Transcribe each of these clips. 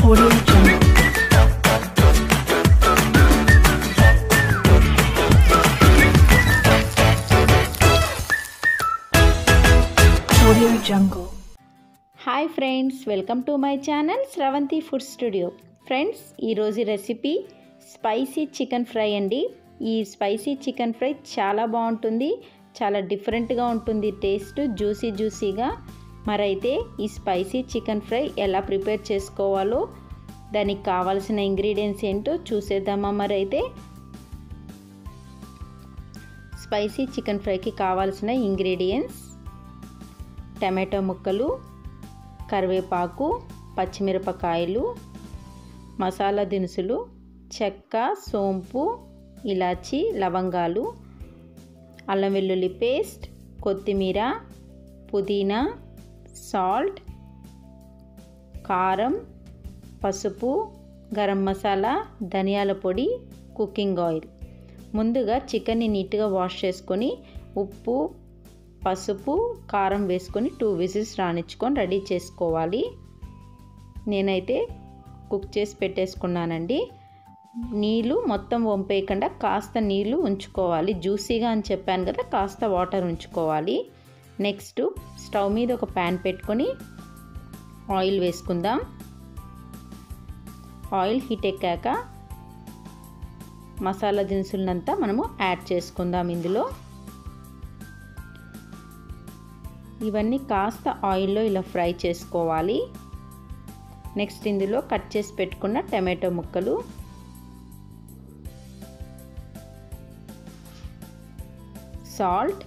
Audio Jungle. Audio Jungle. Hi friends welcome to my channel Sravanthi food studio friends ఈరోజు recipe spicy chicken fry అండి ఈ spicy chicken fry చాలా బాగుంటుంది చాలా డిఫరెంట్గా ఉంటుంది టేస్ట్ జ్యూసీ జ్యూసీగా మరైతే ఈ స్పైసీ చికెన్ ఫ్రై ఎలా ప్రిపేర్ చేసుకోవాలో దానికి కావాల్సిన ఇంగ్రీడియంట్స్ ఏంటో చూసేద్దామా మరైతే స్పైసీ చికెన్ ఫ్రైకి కావాల్సిన ఇంగ్రీడియంట్స్ టమాటో ముక్కలు కరివేపాకు పచ్చిమిరపకాయలు మసాలా దినుసులు చెక్క సోంపు ఇలాచి లవంగాలు అల్లం వెల్లుల్లి పేస్ట్ కొత్తిమీర పుదీనా సాల్ట్ కారం పసుపు గరం మసాలా ధనియాల పొడి కుకింగ్ ఆయిల్ ముందుగా చికెన్ని నీట్గా వాష్ చేసుకొని ఉప్పు పసుపు కారం వేసుకొని టూ విజిల్స్ రానిచ్చుకొని రెడీ చేసుకోవాలి నేనైతే కుక్ చేసి పెట్టేసుకున్నానండి నీళ్ళు మొత్తం వంపేయకుండా కాస్త నీళ్ళు ఉంచుకోవాలి జ్యూసీగా అని చెప్పాను కదా కాస్త వాటర్ ఉంచుకోవాలి నెక్స్ట్ స్టవ్ మీద ఒక ప్యాన్ పెట్టుకొని ఆయిల్ వేసుకుందాం ఆయిల్ హీట్ ఎక్కాక మసాలా దినుసులనంతా మనము యాడ్ చేసుకుందాం ఇందులో ఇవన్నీ కాస్త ఆయిల్లో ఇలా ఫ్రై చేసుకోవాలి నెక్స్ట్ ఇందులో కట్ చేసి పెట్టుకున్న టమాటో ముక్కలు సాల్ట్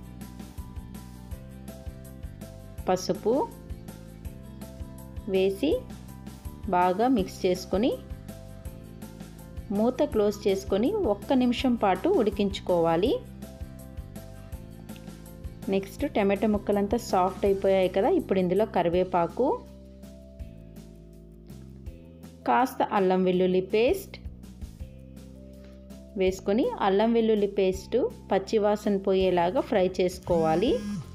పసుపు వేసి బాగా మిక్స్ చేసుకొని మూత క్లోజ్ చేసుకొని ఒక్క నిమిషం పాటు ఉడికించుకోవాలి నెక్స్ట్ టమాటో ముక్కలంతా సాఫ్ట్ అయిపోయాయి కదా ఇప్పుడు ఇందులో కరివేపాకు కాస్త అల్లం వెల్లుల్లి పేస్ట్ వేసుకొని అల్లం వెల్లుల్లి పేస్ట్ పచ్చివాసన పోయేలాగా ఫ్రై చేసుకోవాలి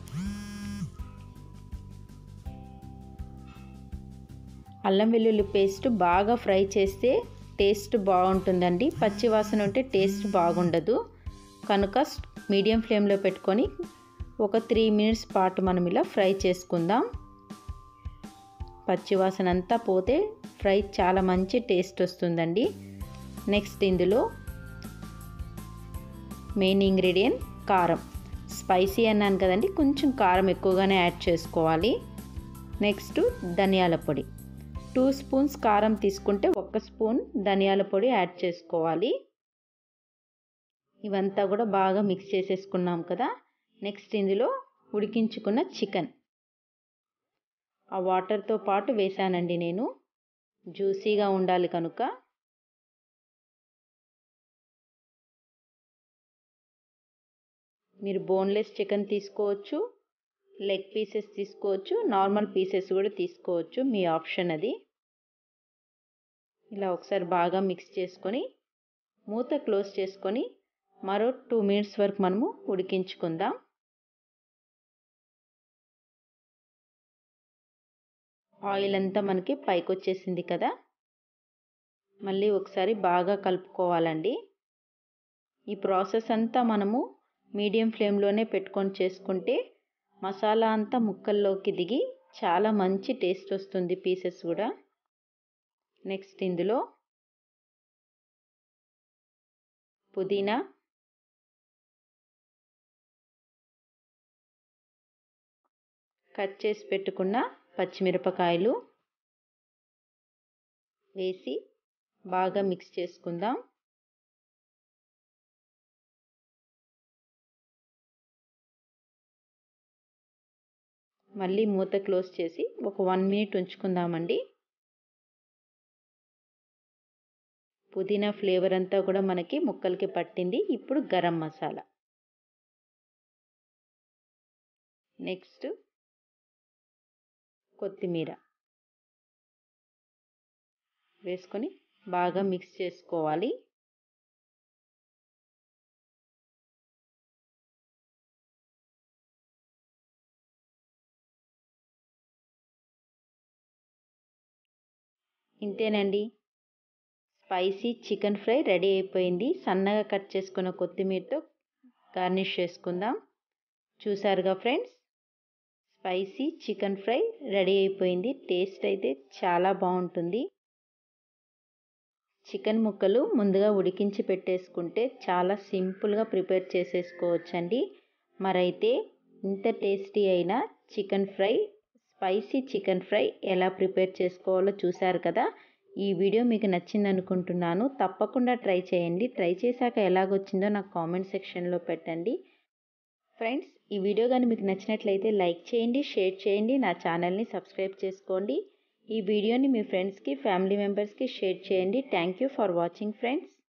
అల్లం వెల్లుల్లి పేస్ట్ బాగా ఫ్రై చేస్తే టేస్ట్ బాగుంటుందండి పచ్చివాసన ఉంటే టేస్ట్ బాగుండదు కనుక మీడియం ఫ్లేమ్లో పెట్టుకొని ఒక త్రీ మినిట్స్ పాటు మనం ఇలా ఫ్రై చేసుకుందాం పచ్చివాసన అంతా పోతే ఫ్రై చాలా మంచి టేస్ట్ వస్తుందండి నెక్స్ట్ ఇందులో మెయిన్ ఇంగ్రీడియంట్ కారం స్పైసీ అన్నాను కదండి కొంచెం కారం ఎక్కువగానే యాడ్ చేసుకోవాలి నెక్స్ట్ ధనియాల పొడి టూ స్పూన్స్ కారం తీసుకుంటే ఒక్క స్పూన్ ధనియాల పొడి యాడ్ చేసుకోవాలి ఇవంతా కూడా బాగా మిక్స్ చేసేసుకున్నాం కదా నెక్స్ట్ ఇందులో ఉడికించుకున్న చికెన్ ఆ వాటర్తో పాటు వేసానండి నేను జ్యూసీగా ఉండాలి కనుక మీరు బోన్లెస్ చికెన్ తీసుకోవచ్చు లెగ్ పీసెస్ తీసుకోవచ్చు నార్మల్ పీసెస్ కూడా తీసుకోవచ్చు మీ ఆప్షన్ అది ఇలా ఒకసారి బాగా మిక్స్ చేసుకొని మూత క్లోజ్ చేసుకొని మరో టూ మినిట్స్ వరకు మనము ఉడికించుకుందాం ఆయిల్ అంతా మనకి పైకి వచ్చేసింది కదా మళ్ళీ ఒకసారి బాగా కలుపుకోవాలండి ఈ ప్రాసెస్ అంతా మనము మీడియం ఫ్లేమ్లోనే పెట్టుకొని చేసుకుంటే మసాలా అంతా ముక్కల్లోకి దిగి చాలా మంచి టేస్ట్ వస్తుంది పీసెస్ కూడా నెక్స్ట్ ఇందులో పుదీనా కట్ చేసి పెట్టుకున్న పచ్చిమిరపకాయలు వేసి బాగా మిక్స్ చేసుకుందాం మళ్ళీ మూత క్లోజ్ చేసి ఒక వన్ మినిట్ ఉంచుకుందామండి పుదీనా ఫ్లేవర్ అంతా కూడా మనకి ముక్కలకి పట్టింది ఇప్పుడు గరం మసాలా నెక్స్ట్ కొత్తిమీర వేసుకొని బాగా మిక్స్ చేసుకోవాలి ఇంతేనండి స్పైసీ చికెన్ ఫ్రై రెడీ అయిపోయింది సన్నగా కట్ చేసుకున్న కొత్తిమీరతో గార్నిష్ చేసుకుందాం చూసారుగా friends spicy chicken fry ready అయిపోయింది టేస్ట్ అయితే చాలా బాగుంటుంది చికెన్ ముక్కలు ముందుగా ఉడికించి పెట్టేసుకుంటే చాలా సింపుల్గా ప్రిపేర్ చేసేసుకోవచ్చండి మరైతే ఇంత టేస్టీ అయిన chicken fry spicy chicken fry ఎలా ప్రిపేర్ చేసుకోవాలో చూశారు కదా ఈ వీడియో మీకు నచ్చింది అనుకుంటున్నాను తప్పకుండా ట్రై చేయండి ట్రై చేశాక ఎలాగొచ్చిందో నాకు కామెంట్ సెక్షన్లో పెట్టండి ఫ్రెండ్స్ ఈ వీడియో కానీ మీకు నచ్చినట్లయితే లైక్ చేయండి షేర్ చేయండి నా ఛానల్ని సబ్స్క్రైబ్ చేసుకోండి ఈ వీడియోని మీ ఫ్రెండ్స్కి ఫ్యామిలీ మెంబర్స్కి షేర్ చేయండి thank you for watching friends